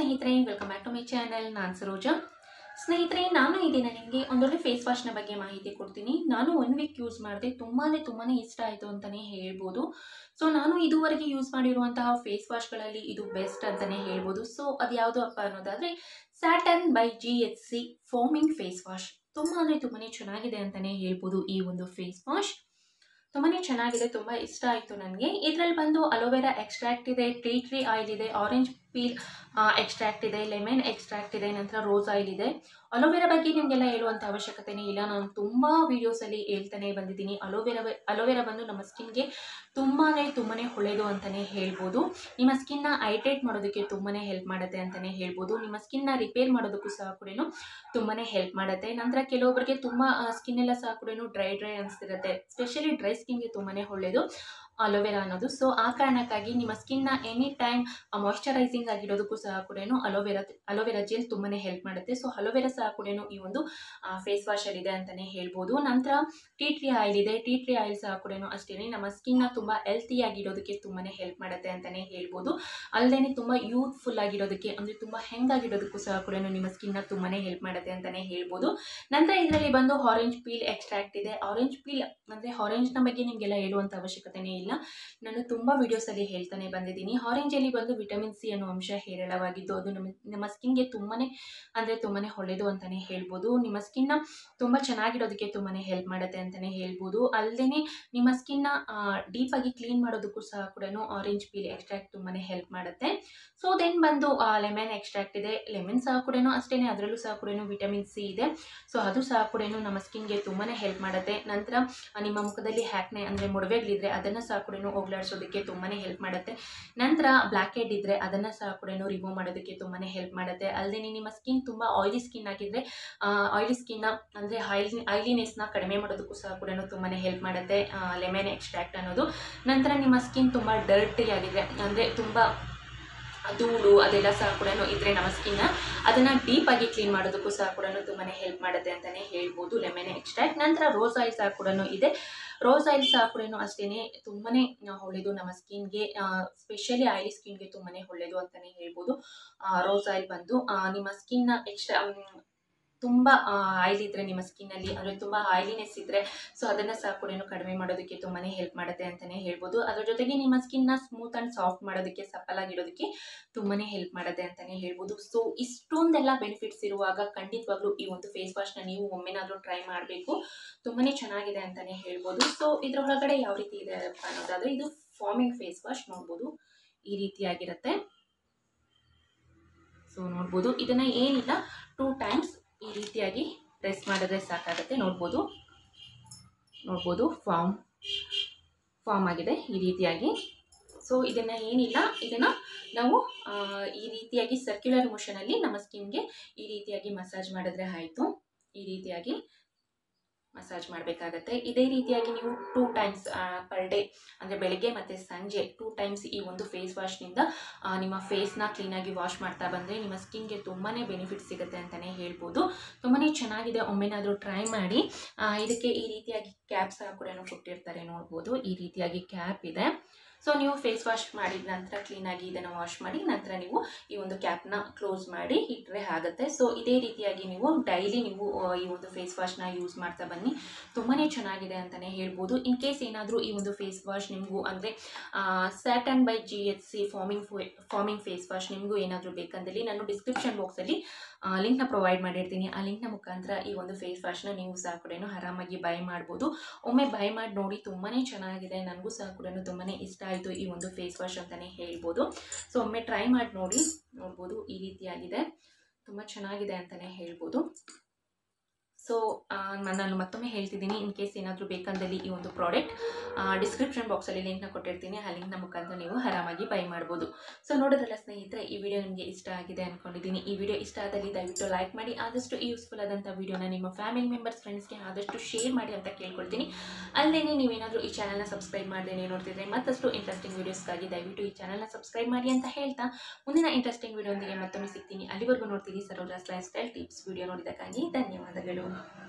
ಸ್ನೇಹಿತರೆ welcome back to my channel ನಾನು ಸರೋಜ ಸ್ನೇಹಿತರೆ ನಾನು ಈ ದಿನ ನಿಮಗೆ ಒಂದೊಳ್ಳೆ ಫೇಸ್ ವಾಶ್ನ ಬಗ್ಗೆ ಮಾಹಿತಿ ಕೊಡ್ತೀನಿ ನಾನು ಒನ್ ವೀಕ್ ಯೂಸ್ ಮಾಡಿದೆ ತುಂಬಾ ತುಂಬಾ ಇಷ್ಟ ಆಯಿತು ಅಂತಲೇ ಹೇಳ್ಬೋದು ಸೊ ನಾನು ಇದುವರೆಗೆ ಯೂಸ್ ಮಾಡಿರುವಂತಹ ಫೇಸ್ ವಾಶ್ಗಳಲ್ಲಿ ಇದು ಬೆಸ್ಟ್ ಅಂತಲೇ ಹೇಳ್ಬೋದು ಸೊ ಅದು ಯಾವುದು ಅಪ್ಪ ಅನ್ನೋದಾದರೆ satin by G H C foaming face wash ತುಂಬ ಅಂದರೆ ತುಂಬಾ ಚೆನ್ನಾಗಿದೆ ಅಂತಲೇ ಹೇಳ್ಬೋದು ಈ ಒಂದು ಫೇಸ್ ವಾಶ್ ತುಂಬಾ ಚೆನ್ನಾಗಿದೆ ತುಂಬ ಇಷ್ಟ ಆಯಿತು ನನಗೆ ಇದರಲ್ಲಿ ಬಂದು ಅಲೋವೆರಾ ಎಕ್ಸ್ಟ್ರಾಕ್ಟ್ ಇದೆ ಟೀ ಟ್ರೀ ಆಯಿಲ್ ಇದೆ ಆರೆಂಜ್ ಪೀಲ್ ಎಕ್ಸ್ಟ್ರಾಕ್ಟ್ ಇದೆ ಲೆಮನ್ ಎಕ್ಸ್ಟ್ರಾಕ್ಟ್ ಇದೆ ನಂತರ ರೋಸ್ ಆಯಿಲ್ ಇದೆ ಅಲೋವೆರಾ ಬಗ್ಗೆ ನಿಮಗೆಲ್ಲ ಹೇಳುವಂಥ ಅವಶ್ಯಕತೆನೇ ಇಲ್ಲ ನಾನು ತುಂಬ ವೀಡಿಯೋಸಲ್ಲಿ ಹೇಳ್ತಾನೆ ಬಂದಿದ್ದೀನಿ ಅಲೋವೆರಾ ಅಲೋವೆರಾ ಬಂದು ನಮ್ಮ ಸ್ಕಿನ್ಗೆ ತುಂಬಾ ತುಂಬಾ ಒಳ್ಳೆಯದು ಅಂತಲೇ ಹೇಳ್ಬೋದು ನಿಮ್ಮ ಸ್ಕಿನ್ನ ಹೈಡ್ರೇಟ್ ಮಾಡೋದಕ್ಕೆ ತುಂಬಾ ಹೆಲ್ಪ್ ಮಾಡುತ್ತೆ ಅಂತಲೇ ಹೇಳ್ಬೋದು ನಿಮ್ಮ ಸ್ಕಿನ್ನ ರಿಪೇರ್ ಮಾಡೋದಕ್ಕೂ ಸಹ ಕೂಡ ತುಂಬಾ ಹೆಲ್ಪ್ ಮಾಡುತ್ತೆ ನಂತರ ಕೆಲವೊಬ್ಬರಿಗೆ ತುಂಬ ಸ್ಕಿನ್ ಎಲ್ಲ ಸಹ ಕೂಡ ಡ್ರೈ ಡ್ರೈ ಅನಿಸ್ತಿರುತ್ತೆ ಸ್ಪೆಷಲಿ ಡ್ರೈ ಸ್ಕಿನ್ಗೆ ತುಂಬಾ ಒಳ್ಳೆಯದು ಅಲೋವೆರಾ ಅನ್ನೋದು ಸೊ ಆ ಕಾರಣಕ್ಕಾಗಿ ನಿಮ್ಮ ಸ್ಕಿನ್ನ ಎನಿ ಟೈಮ್ ಮಾಯ್ಶ್ಚರೈಸಿಂಗ್ ಆಗಿರೋದಕ್ಕೂ ಸಹ ಕೂಡ ಅಲೋವೆರಾ ಅಲೋವೆರಾ ಜೆಲ್ ತುಂಬಾ ಹೆಲ್ಪ್ ಮಾಡುತ್ತೆ ಸೊ ಅಲೋವೆರಾ ಸಹ ಕೂಡ ಈ ಒಂದು ಫೇಸ್ ವಾಶಲ್ಲಿದೆ ಅಂತಲೇ ಹೇಳ್ಬೋದು ನಂತರ ಟೀ ಟ್ರೀ ಆಯಿಲ್ ಇದೆ ಟೀ ಟ್ರೀ ಆಯಿಲ್ ಸಹ ಕೂಡ ಅಷ್ಟೇ ನಮ್ಮ ಸ್ಕಿನ್ನ ತುಂಬ ಹೆಲ್ತಿಯಾಗಿರೋದಕ್ಕೆ ತುಂಬಾ ಹೆಲ್ಪ್ ಮಾಡುತ್ತೆ ಅಂತಲೇ ಹೇಳ್ಬೋದು ಅಲ್ಲದೆ ತುಂಬ ಯೂತ್ಫುಲ್ ಆಗಿರೋದಕ್ಕೆ ಅಂದರೆ ತುಂಬ ಹೆಂಗಾಗಿರೋದಕ್ಕೂ ಸಹ ಕೂಡ ನಿಮ್ಮ ಸ್ಕಿನ್ನ ತುಂಬಾ ಹೆಲ್ಪ್ ಮಾಡುತ್ತೆ ಅಂತಲೇ ಹೇಳ್ಬೋದು ನಂತರ ಇದರಲ್ಲಿ ಬಂದು ಆರೆಂಜ್ ಪೀಲ್ ಎಕ್ಸ್ಟ್ರಾಕ್ಟ್ ಇದೆ ಆರೆಂಜ್ ಪೀಲ್ ಅಂದರೆ ಆರೆಂಜ್ನ ಬಗ್ಗೆ ನಿಮಗೆಲ್ಲ ಹೇಳುವಂಥ ಅವಶ್ಯಕತೆನೇ ಇಲ್ಲ ನಾನು ತುಂಬ ವೀಡಿಯೋಸಲ್ಲಿ ಹೇಳ್ತಾನೆ ಬಂದಿದ್ದೀನಿ ಆರೆಂಜಲ್ಲಿ ಬಂದು ವಿಟಮಿನ್ ಸಿ ಅನ್ನೋ ಅಂಶ ಹೇರಳವಾಗಿದ್ದು ಅದು ನಮ್ಮ ನಮ್ಮ ಸ್ಕಿನ್ಗೆ ತುಂಬಾ ಅಂದರೆ ತುಂಬಾ ಒಳ್ಳೆಯದು ಅಂತಲೇ ಹೇಳ್ಬೋದು ನಿಮ್ಮ ಸ್ಕಿನ್ನ ತುಂಬ ಚೆನ್ನಾಗಿರೋದಕ್ಕೆ ತುಂಬಾ ಹೆಲ್ಪ್ ಮಾಡುತ್ತೆ ಅಂತಲೇ ಹೇಳ್ಬೋದು ಅಲ್ಲದೆ ನಿಮ್ಮ ಸ್ಕಿನ್ನ ಡೀಪಾಗಿ ಕ್ಲೀನ್ ಮಾಡೋದಕ್ಕೂ ಸಹ ಕೂಡ ಆರೆಂಜ್ ಪೀಲ್ ಎಕ್ಸ್ಟ್ರಾಕ್ಟ್ ತುಂಬಾ ಹೆಲ್ಪ್ ಮಾಡುತ್ತೆ ಸೊ ದೆನ್ ಬಂದು ಲೆಮನ್ ಎಕ್ಸ್ಟ್ರಾಕ್ಟ್ ಇದೆ ಲೆಮನ್ ಸಹ ಕೂಡ ಅಷ್ಟೇ ಅದರಲ್ಲೂ ಸಹ ಕೂಡ ವಿಟಮಿನ್ ಸಿ ಇದೆ ಸೊ ಅದು ಸಹ ಕೂಡ ನಮ್ಮ ಸ್ಕಿನ್ಗೆ ತುಂಬಾ ಹೆಲ್ಪ್ ಮಾಡುತ್ತೆ ನಂತರ ನಿಮ್ಮ ಮುಖದಲ್ಲಿ ಹ್ಯಾಕ್ನೆ ಅಂದರೆ ಮೊಡವೆಗಳಿದ್ರೆ ಅದನ್ನು ಸಹ ಕೂಡ ಹೋಗ್ಲಾಡಿಸೋದಕ್ಕೆ ತುಂಬಾ ಹೆಲ್ಪ್ ಮಾಡುತ್ತೆ ನಂತರ ಬ್ಲ್ಯಾಕ್ ಹೆಡ್ ಇದ್ದರೆ ಅದನ್ನು ಸಹ ಕೂಡ ರಿಮೂವ್ ಮಾಡೋದಕ್ಕೆ ತುಂಬಾ ಹೆಲ್ಪ್ ಮಾಡುತ್ತೆ ಅಲ್ಲದೆ ನಿಮ್ಮ ಸ್ಕಿನ್ ತುಂಬ ಆಯಿಲಿ ಸ್ಕಿನ್ ಆಗಿದ್ದರೆ ಆಯಿಲಿ ಸ್ಕಿನ್ನ ಅಂದರೆ ಆಯಿಲ್ ಆಯಿಲಿನೆಸ್ನ ಕಡಿಮೆ ಮಾಡೋದಕ್ಕೂ ಸಹ ಕೂಡ ತುಂಬಾ ಹೆಲ್ಪ್ ಮಾಡುತ್ತೆ ಲೆಮನ್ ಎಕ್ಸ್ಟ್ರಾಕ್ಟ್ ಅನ್ನೋದು ನಂತರ ನಿಮ್ಮ ಸ್ಕಿನ್ ತುಂಬ ಡರ್ಟಿ ಆಗಿದೆ ಅಂದರೆ ತುಂಬ ಧೂಳು ಅದೆಲ್ಲ ಸಹ ಕೂಡ ಇದ್ದರೆ ನಮ್ಮ ಸ್ಕಿನ್ನ ಅದನ್ನು ಡೀಪಾಗಿ ಕ್ಲೀನ್ ಮಾಡೋದಕ್ಕೂ ಸಹ ಕೂಡ ತುಂಬಾ ಹೆಲ್ಪ್ ಮಾಡುತ್ತೆ ಅಂತಲೇ ಹೇಳ್ಬೋದು ಲೆಮನ್ ಎಕ್ಸ್ಟ್ರಾಕ್ಟ್ ನಂತರ ರೋಸ್ ಆಯಿಲ್ ಸಹ ಕೂಡ ಇದೆ ರೋಸ್ ಆಯಿಲ್ ಸಹ ಕೂಡ ಅಷ್ಟೇ ತುಂಬಾ ಒಳ್ಳೆಯದು ನಮ್ಮ ಸ್ಕಿನ್ಗೆ ಸ್ಪೆಷಲಿ ಆಯಿಲಿ ಸ್ಕಿನ್ಗೆ ತುಂಬಾ ಒಳ್ಳೆಯದು ಅಂತಲೇ ಹೇಳ್ಬೋದು ರೋಸ್ ಆಯಿಲ್ ಬಂದು ನಿಮ್ಮ ಸ್ಕಿನ್ನ ಎಕ್ಸ್ಟ್ರಾ ತುಂಬ ಆಯಿಲ್ ಇದ್ದರೆ ನಿಮ್ಮ ಸ್ಕಿನ್ನಲ್ಲಿ ಅಂದರೆ ತುಂಬ ಆಯಿಲಿನೆಸ್ ಇದ್ದರೆ ಸೊ ಅದನ್ನು ಸಹ ಕೂಡ ಕಡಿಮೆ ಮಾಡೋದಕ್ಕೆ ತುಂಬಾ ಹೆಲ್ಪ್ ಮಾಡುತ್ತೆ ಅಂತಲೇ ಹೇಳ್ಬೋದು ಅದರ ಜೊತೆಗೆ ನಿಮ್ಮ ಸ್ಕಿನ್ನ ಸ್ಮೂತ್ ಆ್ಯಂಡ್ ಸಾಫ್ಟ್ ಮಾಡೋದಕ್ಕೆ ಸಪ್ಪಲಾಗಿಡೋದಕ್ಕೆ ತುಂಬಾ ಹೆಲ್ಪ್ ಮಾಡುತ್ತೆ ಅಂತಲೇ ಹೇಳ್ಬೋದು ಸೊ ಇಷ್ಟೊಂದೆಲ್ಲ ಬೆನಿಫಿಟ್ಸ್ ಇರುವಾಗ ಖಂಡಿತವಾಗ್ಲೂ ಈ ಒಂದು ಫೇಸ್ ವಾಶ್ನ ನೀವು ಒಮ್ಮೆನಾದರೂ ಟ್ರೈ ಮಾಡಬೇಕು ತುಂಬಾ ಚೆನ್ನಾಗಿದೆ ಅಂತಲೇ ಹೇಳ್ಬೋದು ಸೊ ಇದ್ರ ಒಳಗಡೆ ಯಾವ ರೀತಿ ಇದೆ ಅನ್ನೋದಾದರೆ ಇದು ಫಾರ್ಮಿಂಗ್ ಫೇಸ್ ವಾಶ್ ನೋಡ್ಬೋದು ಈ ರೀತಿಯಾಗಿರುತ್ತೆ ಸೊ ನೋಡ್ಬೋದು ಇದನ್ನು ಏನಿಲ್ಲ ಟೂ ಟೈಮ್ಸ್ ಈ ರೀತಿಯಾಗಿ ಪ್ರೆಸ್ ಮಾಡಿದ್ರೆ ಸಾಕಾಗುತ್ತೆ ನೋಡ್ಬೋದು ನೋಡ್ಬೋದು ಫಾರ್ಮ್ ಫಾರ್ಮ್ ಆಗಿದೆ ಈ ರೀತಿಯಾಗಿ ಸೊ ಇದನ್ನು ಏನಿಲ್ಲ ಇದನ್ನು ನಾವು ಈ ರೀತಿಯಾಗಿ ಸರ್ಕ್ಯುಲರ್ ಮೋಷನಲ್ಲಿ ನಮ್ಮ ಸ್ಕಿನ್ಗೆ ಈ ರೀತಿಯಾಗಿ ಮಸಾಜ್ ಮಾಡಿದ್ರೆ ಆಯಿತು ಈ ರೀತಿಯಾಗಿ ಮಸಾಜ್ ಮಾಡಬೇಕಾಗತ್ತೆ ಇದೇ ರೀತಿಯಾಗಿ ನೀವು ಟೂ ಟೈಮ್ಸ್ ಪರ್ ಡೇ ಅಂದರೆ ಬೆಳಗ್ಗೆ ಮತ್ತು ಸಂಜೆ ಟೂ ಟೈಮ್ಸ್ ಈ ಒಂದು ಫೇಸ್ ವಾಶ್ನಿಂದ ನಿಮ್ಮ ಫೇಸ್ನ ಕ್ಲೀನಾಗಿ ವಾಶ್ ಮಾಡ್ತಾ ಬಂದರೆ ನಿಮ್ಮ ಸ್ಕಿನ್ಗೆ ತುಂಬಾ ಬೆನಿಫಿಟ್ ಸಿಗುತ್ತೆ ಅಂತಲೇ ಹೇಳ್ಬೋದು ತುಂಬಾ ಚೆನ್ನಾಗಿದೆ ಒಮ್ಮೆನಾದರೂ ಟ್ರೈ ಮಾಡಿ ಇದಕ್ಕೆ ಈ ರೀತಿಯಾಗಿ ಕ್ಯಾಪ್ ಸಹ ಕೂಡ ಕೊಟ್ಟಿರ್ತಾರೆ ನೋಡ್ಬೋದು ಈ ರೀತಿಯಾಗಿ ಕ್ಯಾಪ್ ಇದೆ ಸೊ ನೀವು ಫೇಸ್ ವಾಶ್ ಮಾಡಿದ ನಂತರ ಕ್ಲೀನಾಗಿ ಇದನ್ನು ವಾಶ್ ಮಾಡಿ ನಂತರ ನೀವು ಈ ಒಂದು ಕ್ಯಾಪ್ನ ಕ್ಲೋಸ್ ಮಾಡಿ ಇಟ್ಟರೆ ಆಗುತ್ತೆ ಸೊ ಇದೇ ರೀತಿಯಾಗಿ ನೀವು ಡೈಲಿ ನೀವು ಈ ಒಂದು ಫೇಸ್ ವಾಶ್ನ ಯೂಸ್ ಮಾಡ್ತಾ ಬನ್ನಿ ತುಂಬಾ ಚೆನ್ನಾಗಿದೆ ಅಂತಲೇ ಹೇಳ್ಬೋದು ಇನ್ ಕೇಸ್ ಏನಾದರೂ ಈ ಒಂದು ಫೇಸ್ ವಾಶ್ ನಿಮಗೂ ಅಂದರೆ satin by G H C foaming foaming face wash ನಿಮಗೂ ಏನಾದರೂ ಬೇಕಂದಲ್ಲಿ ನಾನು ಡಿಸ್ಕ್ರಿಪ್ಷನ್ ಬಾಕ್ಸಲ್ಲಿ ಲಿಂಕ್ನ ಪ್ರೊವೈಡ್ ಮಾಡಿರ್ತೀನಿ ಆ ಲಿಂಕ್ನ ಮುಖಾಂತರ ಈ ಒಂದು ಫೇಸ್ ವಾಶ್ನ ನೀವು ಸಹ ಕೂಡ ಆರಾಮಾಗಿ ಬೈ ಮಾಡ್ಬೋದು ಒಮ್ಮೆ ಬೈ ಮಾಡಿ ನೋಡಿ ತುಂಬಾ ಚೆನ್ನಾಗಿದೆ ನನಗೂ ಸಹ ಕೂಡ ತುಂಬಾ ಇಷ್ಟ ಆಯಿತು ಈ ಒಂದು ಫೇಸ್ ವಾಶ್ ಅಂತಲೇ ಹೇಳ್ಬೋದು ಸೊ ಒಮ್ಮೆ ಟ್ರೈ ಮಾಡಿ ನೋಡಿ ನೋಡ್ಬೋದು ಈ ರೀತಿಯಾಗಿದೆ ತುಂಬ ಚೆನ್ನಾಗಿದೆ ಅಂತಲೇ ಹೇಳ್ಬೋದು ಸೊ ನಾನು ಮತ್ತೊಮ್ಮೆ ಹೇಳ್ತಿದ್ದೀನಿ ಇನ್ ಕೇಸ್ ಏನಾದರೂ ಬೇಕಂದಲ್ಲಿ ಈ ಒಂದು ಪ್ರಾಡಕ್ಟ್ ಡಿಸ್ಕ್ರಿಪ್ಷನ್ ಬಾಕ್ಸಲ್ಲಿ ಲಿಂಕ್ನ ಕೊಟ್ಟಿರ್ತೀನಿ ಆ ಲಿಂಕ್ನ ಮುಖಾಂತರ ನೀವು ಆರಾಮಾಗಿ ಬೈ ಮಾಡ್ಬೋದು ಸೊ ನೋಡೋದ್ರಲ್ಲ ಸ್ನೇಹಿತರೆ ಈ ವಿಡಿಯೋ ನಿಮಗೆ ಇಷ್ಟ ಆಗಿದೆ ಅಂದ್ಕೊಂಡಿದ್ದೀನಿ ಈ ವಿಡಿಯೋ ಇಷ್ಟ ಆದಲ್ಲಿ ದಯವಿಟ್ಟು ಲೈಕ್ ಮಾಡಿ ಆದಷ್ಟು ಯೂಸ್ಫುಲ್ ಆದಂಥ ವಿಡಿಯೋನ ನಿಮ್ಮ ಫ್ಯಾಮಿಲಿ ಮೆಂಬರ್ಸ್ ಫ್ರೆಂಡ್ಸ್ಗೆ ಆದಷ್ಟು ಶೇರ್ ಮಾಡಿ ಅಂತ ಕೇಳ್ಕೊಳ್ತೀನಿ ಅಲ್ಲದೆ ನೀವೇನಾದರೂ ಈ ಚಾನಲ್ನ ಸಬ್ಸ್ಕ್ರೈಬ್ ಮಾಡದೇನೆ ನೋಡ್ತಿದ್ರೆ ಮತ್ತಷ್ಟು ಇಂಟ್ರೆಸ್ಟಿಂಗ್ ವೀಡಿಯೋಸ್ಗಾಗಿ ದಯವಿಟ್ಟು ಈ ಚಾನಲ್ನ ಸಬ್ಸ್ಕ್ರೈಬ್ ಮಾಡಿ ಅಂತ ಹೇಳ್ತಾ ಮುಂದಿನ ಇಂಟ್ರೆಸ್ಟಿಂಗ್ ವಿಡಿಯೋಂದಿಗೆ ಮತ್ತೊಮ್ಮೆ ಸಿಗ್ತೀನಿ ಅಲ್ಲಿವರೆಗೂ ನೋಡ್ತೀನಿ Saroja's lifestyle tips video ನೋಡಿದ್ದಕ್ಕಾಗಿ ಧನ್ಯವಾದಗಳು